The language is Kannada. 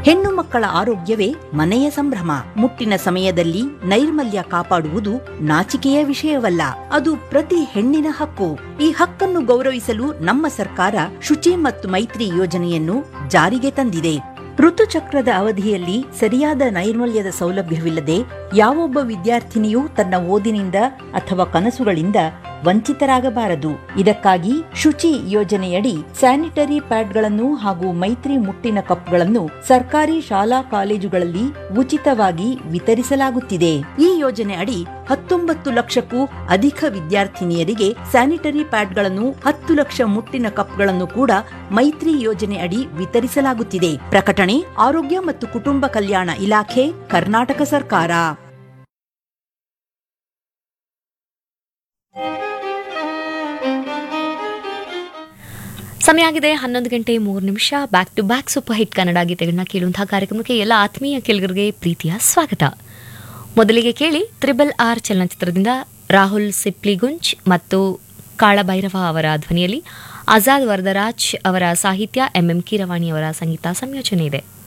ಹೆಣ್ಣು ಮಕ್ಕಳ ಆರೋಗ್ಯವೇ ಮನೆಯ ಸಂಭ್ರಮ ಮುಟ್ಟಿನ ಸಮಯದಲ್ಲಿ ನೈರ್ಮಲ್ಯ ಕಾಪಾಡುವುದು ನಾಚಿಕೆಯ ವಿಷಯವಲ್ಲ ಅದು ಪ್ರತಿ ಹೆಣ್ಣಿನ ಹಕ್ಕು ಈ ಹಕ್ಕನ್ನು ಗೌರವಿಸಲು ನಮ್ಮ ಸರ್ಕಾರ ಶುಚಿ ಮತ್ತು ಮೈತ್ರಿ ಯೋಜನೆಯನ್ನು ಜಾರಿಗೆ ತಂದಿದೆ ಋತುಚಕ್ರದ ಅವಧಿಯಲ್ಲಿ ಸರಿಯಾದ ನೈರ್ಮಲ್ಯದ ಸೌಲಭ್ಯವಿಲ್ಲದೆ ಯಾವೊಬ್ಬ ವಿದ್ಯಾರ್ಥಿನಿಯೂ ತನ್ನ ಓದಿನಿಂದ ಅಥವಾ ಕನಸುಗಳಿಂದ ವಂಚಿತರಾಗಬಾರದು ಇದಕ್ಕಾಗಿ ಶುಚಿ ಯೋಜನೆಯಡಿ ಸ್ಯಾನಿಟರಿ ಪ್ಯಾಡ್ಗಳನ್ನು ಹಾಗೂ ಮೈತ್ರಿ ಮುಟ್ಟಿನ ಕಪ್ಗಳನ್ನು ಸರ್ಕಾರಿ ಶಾಲಾ ಕಾಲೇಜುಗಳಲ್ಲಿ ಉಚಿತವಾಗಿ ವಿತರಿಸಲಾಗುತ್ತಿದೆ ಈ ಯೋಜನೆ ಅಡಿ ಹತ್ತೊಂಬತ್ತು ಲಕ್ಷಕ್ಕೂ ಅಧಿಕ ವಿದ್ಯಾರ್ಥಿನಿಯರಿಗೆ ಸ್ಯಾನಿಟರಿ ಪ್ಯಾಡ್ಗಳನ್ನು ಹತ್ತು ಲಕ್ಷ ಮುಟ್ಟಿನ ಕಪ್ಗಳನ್ನು ಕೂಡ ಮೈತ್ರಿ ಯೋಜನೆ ಅಡಿ ವಿತರಿಸಲಾಗುತ್ತಿದೆ ಪ್ರಕಟಣೆ ಆರೋಗ್ಯ ಮತ್ತು ಕುಟುಂಬ ಕಲ್ಯಾಣ ಇಲಾಖೆ ಕರ್ನಾಟಕ ಸರ್ಕಾರ ಸಮಯ ಆಗಿದೆ ಹನ್ನೊಂದು ಗಂಟೆ ಮೂರು ನಿಮಿಷ back to back super hit Kannada ಗೀತೆಗಳನ್ನ ಕೇಳುವಂತಹ ಕಾರ್ಯಕ್ರಮಕ್ಕೆ ಎಲ್ಲ ಆತ್ಮೀಯ ಕೇಳಿಗರಿಗೆ ಪ್ರೀತಿಯ ಸ್ವಾಗತ ಮೊದಲಿಗೆ ಕೇಳಿ ತ್ರಿಬಲ್ ಆರ್ ಚಲನಚಿತ್ರದಿಂದ ರಾಹುಲ್ ಸಿಪ್ಲಿಗುಂಜ್ ಮತ್ತು ಕಾಳಭೈರವ ಅವರ ಧ್ವನಿಯಲ್ಲಿ ಆಜಾದ್ ವರದರಾಜ್ ಅವರ ಸಾಹಿತ್ಯ ಎಂಎಂ ಕೀರವಾಣಿ ಅವರ ಸಂಗೀತ ಸಂಯೋಜನೆ ಇದೆ